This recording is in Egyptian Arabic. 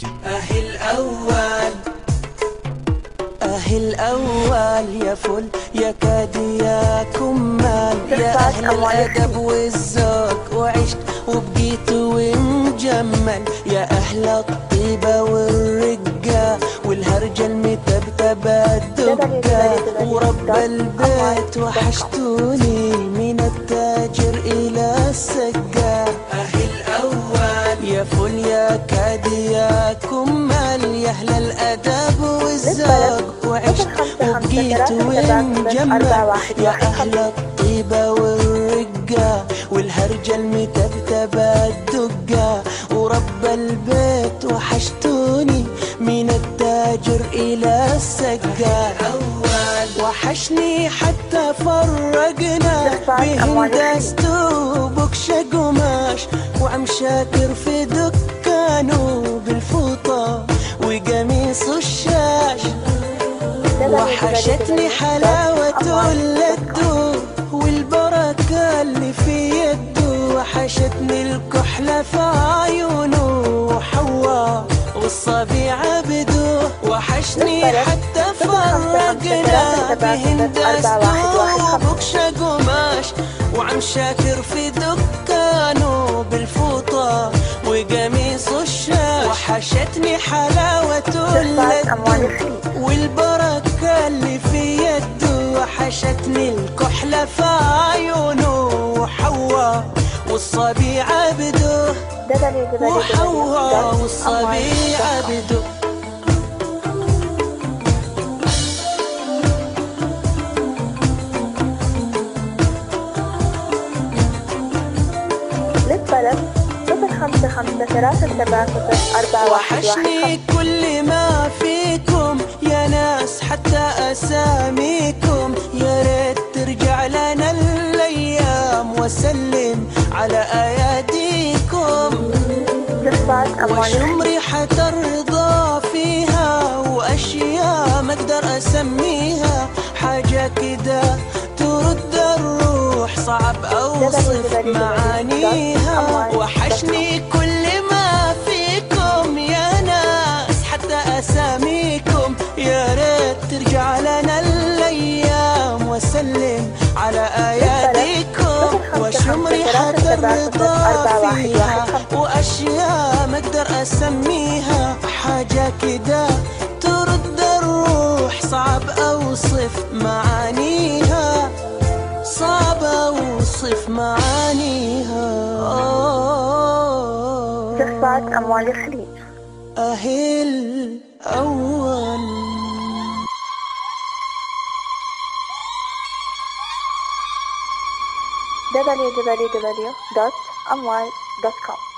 أهي الأول أهي الأول يا فل يا كادي يا كمال يا أهل الأدب والذوق وعشت وبقيت ومجمل يا أهل الطيبة والرقة والهرجة المتبتبة الدقة ورب البيت وحشتوني من التاجر إلى السقا أهي الأول يا فل يا كادي يا كمال يا أهل الأدب والذوق وعشت وبقيت ومجمل يا أهل الطيبة والرقة والهرجة المتبتبة الدقة ورب البيت وحشتوني من التاجر إلى السقا وحشني حتى فرقنا بهندسة وبكشة قماش وعم شاكر في دكانه بالفوطة وقميص الشاش وحشتني حلاوة اللدو والبركة اللي في يده وحشتني الكحلة في عيونه وحوا والصبي عبده وحشني حتى فرقنا بهندسته وبكشة قماش وعم شاكر في دكانه بالفوطة وقميص الشاش وحشتني حلاوة اللدو والبركة اللي في يده وحشتني الكحلة في عيونه وحوا والصبي عبده وحوا والصبي عبده للطلب صفر خمسة خمسة ثلاثة سبعة صفر أربعة واحد واحد وحشني كل ما فيكم يا ناس حتى أساميكم يا ريت ترجع لنا الأيام وسلم على أياديكم صفات أموال وشم ريحة الرضا فيها وأشياء ما أقدر أسميها حاجة كده ترد الروح صعب أوصف معانيها وحشني كل ما فيكم يا ناس حتى أساميكم يا ريت ترجع لنا الأيام وسلم على أياديكم وشم ريحة الرضا فيها وأشياء ما أقدر أسميها حاجة كده ترد الروح صعب أوصف معانيها صعب أوصف معانيها صفات أموال الخليج أهل أول www.amwal.com